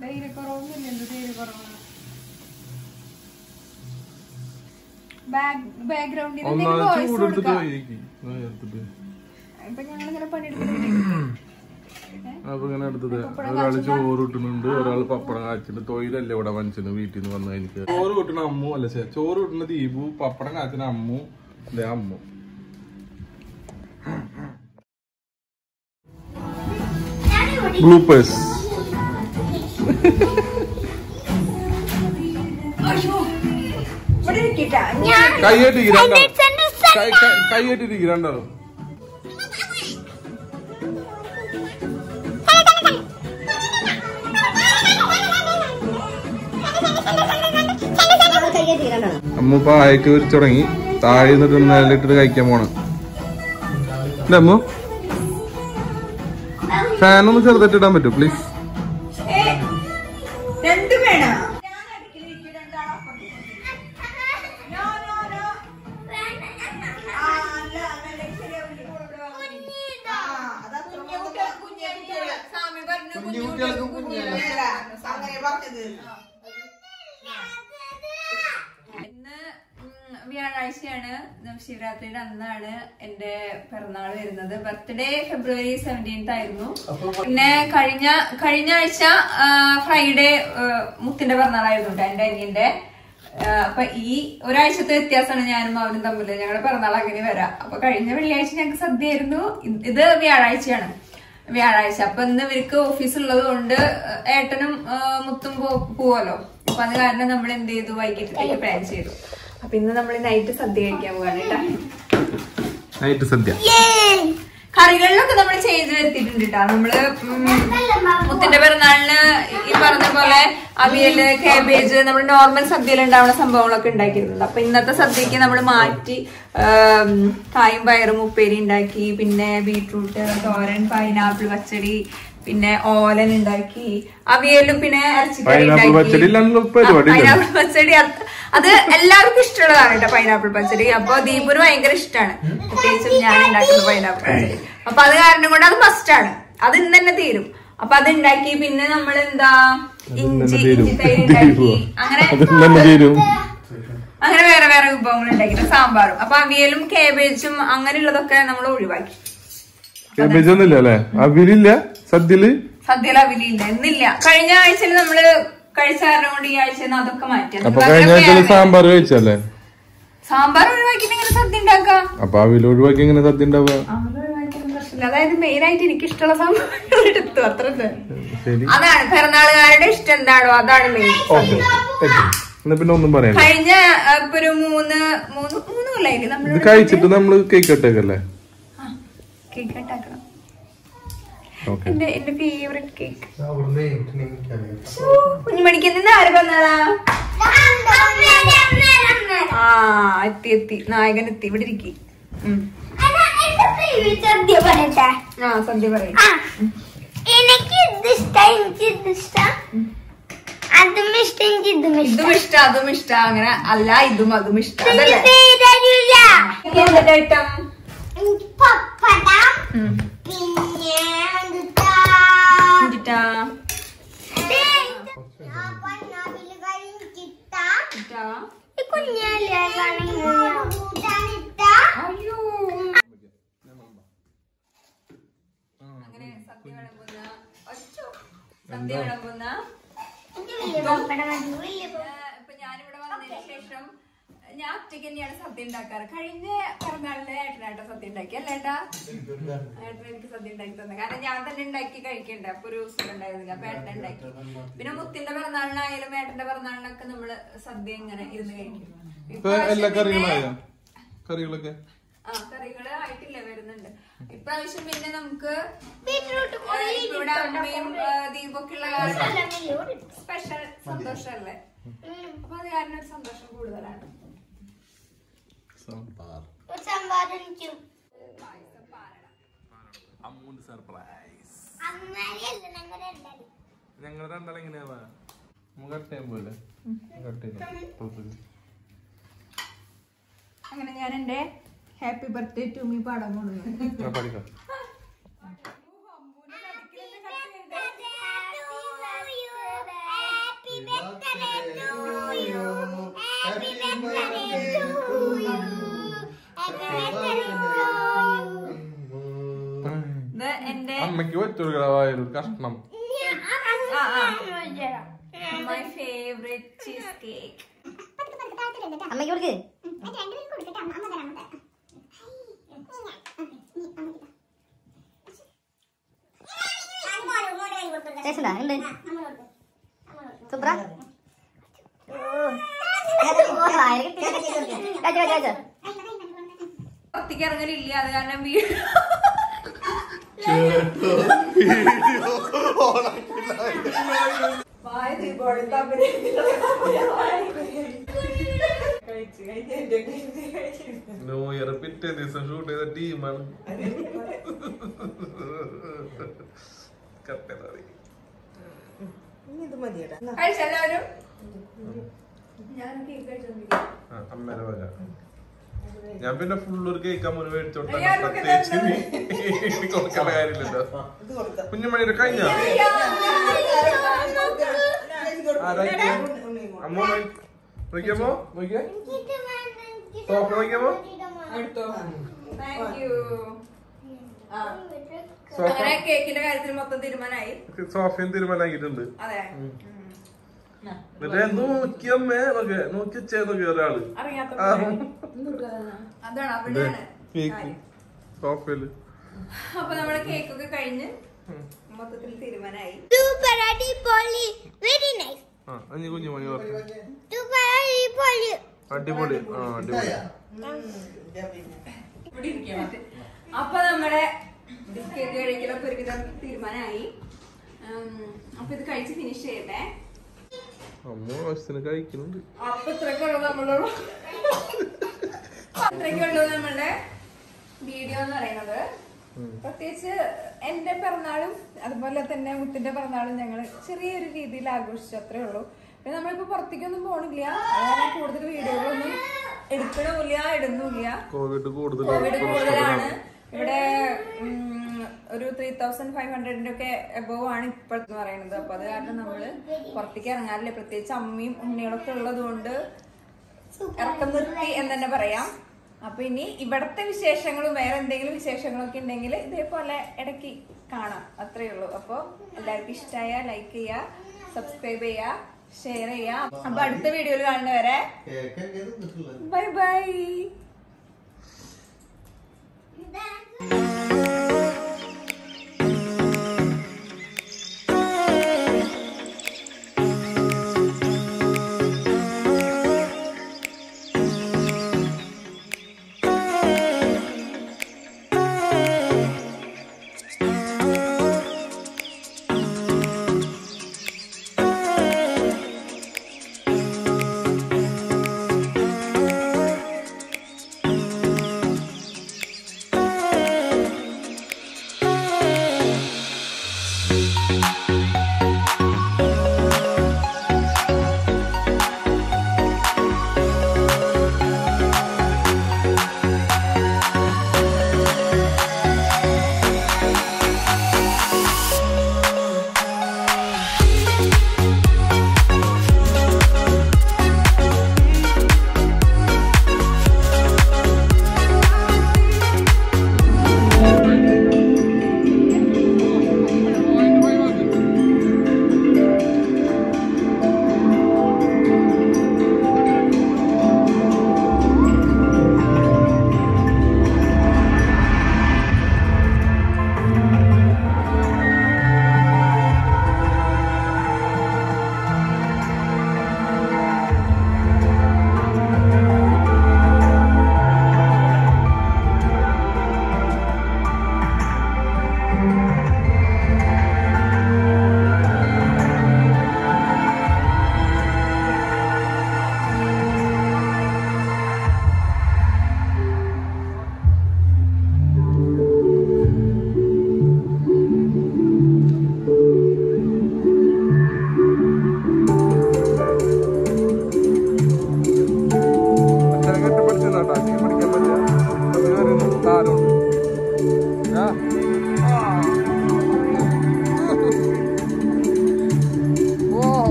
ധൈര്യക്കുറവൊന്നുമില്ലല്ലോ ധൈര്യക്കുറവാണ് ബാക്ക്ഗ്രൗണ്ടിൽ ഒന്നാമത് വോയിസ് ചൂടെടുത്തിട്ട് കൊടുക്കാം വയ്യേക്ക്. ആ, എടുത്തിട്ട്. ഇപ്പൊ ഞങ്ങളിങ്ങനെ പണിയെടുക്കുന്നുണ്ട് അപ്പൊ ഇങ്ങനെ എടുത്തത് ഒരാള് ചോറ് കിട്ടുന്നുണ്ട് ഒരാള് പപ്പടം കാച്ചിട്ട് തൊഴിലല്ലേ ഇവിടെ മനുഷ്യന് വീട്ടിൽ നിന്ന് വന്ന എനിക്ക് ചോറ് കിട്ടുന്ന അമ്മു അല്ല ശേ ചോറ് കിട്ടുന്ന ദീപു പപ്പടം കാച്ചിന അമ്മു ദേ അമ്മു ബ്ലൂപ്പേഴ്സ് ഇവിടെ ഇരിക്കട്ടാ കൈയ്യേട്ടിക്ക് രണ്ടാളും കൈയ്യേട്ടിരിക്കും രണ്ടാളും അമ്മ ഇപ്പൊ ആയക്ക് വിരിച്ചു തുടങ്ങി താഴെ നിന്നിട്ട് നിലയിട്ടിട്ട് കഴിക്കാൻ പോണം ഇല്ല അമ്മു ഫാൻ ഒന്ന് ചെറുതായിട്ട് ഇടാൻ പറ്റുമോ പ്ലീസ് രണ്ടും വേണം ഇന്ന് ഉം, വ്യാഴാഴ്ചയാണ് ശിവരാത്രിയുടെ അന്നാണ് എന്റെ പിറന്നാൾ വരുന്നത് ബർത്ത്ഡേ ഫെബ്രുവരി സെവൻറ്റീൻത്ത് ആയിരുന്നു പിന്നെ കഴിഞ്ഞ കഴിഞ്ഞ ആഴ്ച ആ, ഫ്രൈഡേ ആ, മുത്തിന്റെ പിറന്നാളായിരുന്നു കേട്ടോ എന്റെ അനിയന്റെ ആ, അപ്പൊ ഈ ഒരാഴ്ചത്തെ വ്യത്യാസമാണ് ഞാനും അവനും തമ്മിൽ ഞങ്ങളുടെ പിറന്നാൾ അങ്ങനെ വരാം അപ്പൊ കഴിഞ്ഞ വെള്ളിയാഴ്ച ഞങ്ങൾക്ക് സദ്യയായിരുന്നു ഇത് ഇത് വ്യാഴാഴ്ചയാണ് വ്യാഴാഴ്ച അപ്പൊ ഇന്ന് ഇവർക്ക് ഓഫീസ് ഉള്ളത് കൊണ്ട് ഏട്ടനും ആ, മുത്തും പോ- പോവല്ലോ അപ്പൊ അത് കാരണം നമ്മൾ എന്ത് ചെയ്തു വൈകിട്ടത്തേക്ക് പ്ലാൻ ചെയ്തു അപ്പൊ ഇന്ന് നമ്മൾ നൈറ്റ് സദ്യ കഴിക്കാൻ പോവാണ് കേട്ടാ നൈറ്റ് സദ്യ കറികളിലൊക്കെ നമ്മൾ ചെയ്ത് വരുത്തിയിട്ടുണ്ട് കേട്ടോ നമ്മള് ഉം, മുത്തിന്റെ പിറന്നാളിന് ഈ പറഞ്ഞ പോലെ അവിയല് കാബേജ് നമ്മൾ നോർമൽ സദ്യയിൽ ഉണ്ടാവുന്ന സംഭവങ്ങളൊക്കെ ഉണ്ടാക്കിയിരുന്നുണ്ട് അപ്പൊ ഇന്നത്തെ സദ്യക്ക് നമ്മൾ മാറ്റി ആം, കായും പയറും ഉപ്പേരി ഉണ്ടാക്കി പിന്നെ ബീട്രൂട്ട് തോരൻ പൈനാപ്പിൾ പച്ചടി പിന്നെ ഓലൻ ഉണ്ടാക്കി അവിയലും പിന്നെ ഇറച്ചിക്കറി Pineapple പച്ചടി ഇല്ലാണ്ടുള്ള പരിപാടി ഇല്ലല്ലോ. പൈനാപ്പിൾ പച്ചടി അത് അത് എല്ലാവർക്കും ഇഷ്ടമുള്ളതാണ് കേട്ടോ പൈനാപ്പിൾ പച്ചടി അപ്പൊ ദീപിന് ഭയങ്കര ഇഷ്ടമാണ് പ്രത്യേകിച്ചും ഞാൻ ഉണ്ടാക്കുന്ന പൈനാപ്പിൾ പച്ചടി അപ്പൊ അത് കാരണം കൊണ്ട് അത് മസ്റ്റ് ആണ് അത് ഇന്ന് തന്നെ തീരും അപ്പൊ അത് ഉണ്ടാക്കി പിന്നെ നമ്മൾ എന്താ ഇഞ്ചി തീരും. ഇഞ്ചി തൈര് ഉണ്ടാക്കി അങ്ങനെ അത് തന്നെ തീരും അങ്ങനെ വേറെ വേറെ വിഭവങ്ങൾ ഉണ്ടാക്കിയിട്ട് സാമ്പാറും അപ്പൊ അവിയലും കാബേജും അങ്ങനെയുള്ളതൊക്കെ നമ്മൾ ഒഴിവാക്കി കേബേജ് ഒന്നുമില്ല അല്ലേ അവിലില്ല സദ്യയില് സദ്യയിൽ അവിലില്ല ഇന്നില്ല കഴിഞ്ഞ ആഴ്ചയിൽ നമ്മള് കഴിച്ച കാരണം കൊണ്ട് ഈ ആഴ്ച അതൊക്കെ മാറ്റി അപ്പൊ കഴിഞ്ഞ ആഴ്ച സാമ്പാർ കഴിച്ചല്ലേ സാമ്പാർ ഒഴിവാക്കിയിട്ട് ഇങ്ങനെ സദ്യ ഉണ്ടാക്കാം അപ്പൊ അവിൽ ഒഴിവാക്കി എങ്ങനെ സദ്യ ഉണ്ടാവുക അവള് ഒഴിവാക്കിയാലും പ്രശ്നമില്ല അതായത് മെയിൻ ആയിട്ട് എനിക്ക് ഇഷ്ടമുള്ള സംഭവങ്ങൾ എടുത്തു അത്ര തന്നെ. ശരി അതാണ് പിറന്നാളുകാരുടെ ഇഷ്ടം എന്താണോ അതാണ് മെയിൻ ഓക്കെ എന്നാ പിന്നെ ഒന്നും പറയണ്ട കഴിഞ്ഞ ആ, ഇപ്പൊ ഒരു മൂന്ന് മൂന്ന് മൂന്ന് കൊല്ലായില്ലേ ഇത് നമ്മള് കഴിച്ചിട്ട് നമ്മള് കേക്ക് കട്ടേക്കല്ലേ കേക്ക് കട്ടാക്കണം ഓക്കെ എന്റെ എന്റെ ഫേവറേറ്റ് കേക്ക് കുഞ്ഞുമണിക്ക് നിന്ന് ആര് പറഞ്ഞതാ ആ എത്തി എത്തി നായകൻ എത്തി ഇവിടെ ഇരിക്കി സദ്യ പറയട്ടെ ആ സദ്യ പറയും ആ എനിക്ക് ഇത് ഇഷ്ടം എനിക്ക് ഇത് ഇഷ്ടം അതും ഇഷ്ടം എനിക്ക് ഇതും ഇഷ്ടം ഇതും ഇഷ്ടം അതും ഇഷ്ടം അങ്ങനെ അല്ല ഇതും അതും ഇഷ്ടം അതല്ലേ പേരറിയില്ല എന്തിന്റെ ഐറ്റം എനിക്ക് പപ്പടം പിന്നെ എന്തുട്ടാ എന്തിട്ടാ ഇട്ടാ? ഈ കുഞ്ഞല്ലേ അയ്യോ അങ്ങനെ സദ്യ വിളമ്പുന്ന ഒറ്റ സദ്യ വിളമ്പുന്ന ഏഹ്, ഇപ്പൊ ഞാനിവിടെ വന്നതിന് ശേഷം ഞാൻ ഒറ്റയ്ക്ക് തന്നെയാണ് സദ്യ ഉണ്ടാക്കാറ് കഴിഞ്ഞ പിറന്നാളിന് ഏട്ടനായിട്ട് സദ്യ ഉണ്ടാക്കി അല്ലേ ഏട്ടാ ഏട്ടൻ എനിക്ക് സദ്യ ഉണ്ടാക്കി തന്നെ കാരണം ഞാൻ തന്നെ ഉണ്ടാക്കി കഴിക്കണ്ടേ അപ്പൊ ഒരു സുഖം ഉണ്ടായിരുന്നില്ല അപ്പൊ ഏട്ടൻ ഉണ്ടാക്കി പിന്നെ മുത്തിന്റെ പിറന്നാളിനായാലും ഏട്ടന്റെ പിറന്നാളിനൊക്കെ നമ്മള് സദ്യ ഇങ്ങനെ ഇരുന്ന് കഴിക്കും ഇപ്പൊ എല്ലാ കറികളായോ കറികളൊക്കെ ആ കറികള് ആയിട്ടില്ല വരുന്നുണ്ട് ഇപ്രാവശ്യം പിന്നെ നമുക്ക് ബീറ്റ്റൂട്ട് ഏഹ്, ഇപ്പൊ ഇവിടെ അമ്മയും ഏഹ്, ദീപൊക്കെ ഉള്ള സ്പെഷ്യൽ സന്തോഷല്ലേ അപ്പൊ അത് കാരണം ഒരു സന്തോഷം കൂടുതലാണ് സാമ്പാർ സംവാദിക്കും അമ്മൂന്റെ സർപ്രൈസ് അങ്ങനെയല്ല ഞങ്ങൾ രണ്ടാളും ഞങ്ങൾ രണ്ടാളും എങ്ങനെയാവാ നമുക്ക് കട്ട് ചെയ്യാൻ പോലെ കട്ട് ചെയ്യാം അങ്ങനെ ഞാൻ എന്റെ ഹാപ്പി ബർത്ത്ഡേ ടു മീ പാടാൻ പോകുന്നു പഠിക്കാം Happy to you. Happy birthday to you. Happy birthday to you. ഇത് എന്റെ അമ്മയ്ക്ക് വെച്ചുകൊടുക്കണ കഷ്ണം ആ ആ മൈ ഫേവറേറ്റ് ചീസ് കേക്ക് അമ്മയ്ക്ക് കൊടുക്ക് ടേസ്റ്റ് ഉണ്ടാ ഉണ്ട് സൂപ്പറാ പുറത്തേക്ക് ഇറങ്ങലില്ല അത് കാരണം വീട് ന്യൂ ഇയർ പിറ്റേ ദിവസം ഷൂട്ട് ചെയ്ത ടീമാണ് കത്തറി കഴിച്ചെല്ലാവരും ഞാൻ കേക്ക് കഴിച്ചോണ്ടിരിക്കും അമ്മേടെ വക ഞാൻ പിന്നെ ഫുൾ ഒരു കേക്ക് അമ്മ മേടിച്ചോട്ടെ ഞാൻ പ്രത്യേകിച്ച് ഇനി കൊടുക്കേണ്ട കാര്യമില്ലല്ലോ കുഞ്ഞുമണിയുടെ കഴിഞ്ഞ അമ്മ നോക്കിയമ്മോ നോക്കിയേ സോഫ നോക്കിയമ്മോ താങ്ക് യു സോഫ അങ്ങനെ കേക്കിന്റെ കാര്യത്തിൽ മൊത്തം തീരുമാനമായി സോഫയും തീരുമാനാക്കിയിട്ടുണ്ട് അതെ എന്നിട്ട് നോക്കിയമ്മേ നോക്കിയ നോക്കിച്ചേ നോക്കിയ ഒരാള് അറിയാത്ത ആ. അതാണ് അവിടെയാണ് കേക്ക് കാര്യം. സോഫയില് അപ്പൊ നമ്മുടെ കേക്കൊക്കെ കഴിഞ്ഞ് മൊത്തത്തിൽ തീരുമാനമായി Super അടിപൊളി. Very nice. ആ അഞ്ഞു കുഞ്ഞുമണി പറഞ്ഞു Super അടിപൊളി. അടിപൊളി ആ അടിപൊളി ഇവിടെ ഇരിക്കണം അപ്പൊ നമ്മുടെ ബിസ്ക്കറ്റ് കഴിക്കലൊക്കെ ഒരുവിധം തീരുമാനമായി ഉം, അപ്പൊ ഇത് കഴിച്ച് ഫിനിഷ് ചെയ്യട്ടെ അമ്മ ആവശ്യത്തിന് കഴിക്കുന്നുണ്ട് അപ്പൊ ഇത്രയ്ക്കുള്ളൂ നമ്മളോട് അത്രയ്ക്കുള്ളൂ നമ്മളുടെ വീഡിയോ എന്ന് പറയുന്നത് പ്രത്യേകിച്ച് എന്റെ പിറന്നാളും അതുപോലെ തന്നെ മുത്തിന്റെ പിറന്നാളും ഞങ്ങൾ ചെറിയൊരു രീതിയിൽ ആഘോഷിച്ചു അത്രേ ഉള്ളൂ പിന്നെ നമ്മളിപ്പോ പുറത്തേക്കൊന്നും പോണില്ല അതാണ് കൂടുതൽ വീഡിയോകളൊന്നും എടുക്കണമില്ല ഇടുന്നില്ല കോവിഡ് കൂടുതൽ കോവിഡ് കൂടുതലാണ് ഇവിടെ ഉം, ഒരു ത്രീ തൗസൻഡ് ഫൈവ് ഹൺഡ്രഡിന്റെ ഒക്കെ എബോവ് ആണ് ഇപ്പോഴത്തെ പറയുന്നത് അപ്പൊ അത് കാരണം നമ്മള് പുറത്തേക്ക് ഇറങ്ങാറില്ല പ്രത്യേകിച്ച് അമ്മയും ഉണ്ണികളൊക്കെ ഉള്ളത് കൊണ്ട് ഇറക്കം നിർത്തി എന്ന് തന്നെ പറയാം അപ്പൊ ഇനി ഇവിടത്തെ വിശേഷങ്ങളും വേറെ എന്തെങ്കിലും വിശേഷങ്ങളൊക്കെ ഉണ്ടെങ്കിൽ ഇതേപോലെ ഇടയ്ക്ക് കാണാം അത്രേ ഉള്ളൂ അപ്പൊ എല്ലാവർക്കും ഇഷ്ടമായ ലൈക്ക് ചെയ്യുക സബ്സ്ക്രൈബ് ചെയ്യുക ഷെയർ ചെയ്യുക അപ്പൊ അടുത്ത വീഡിയോയിൽ കാണുന്നവരെ ബൈ ബൈ ഇതാണ്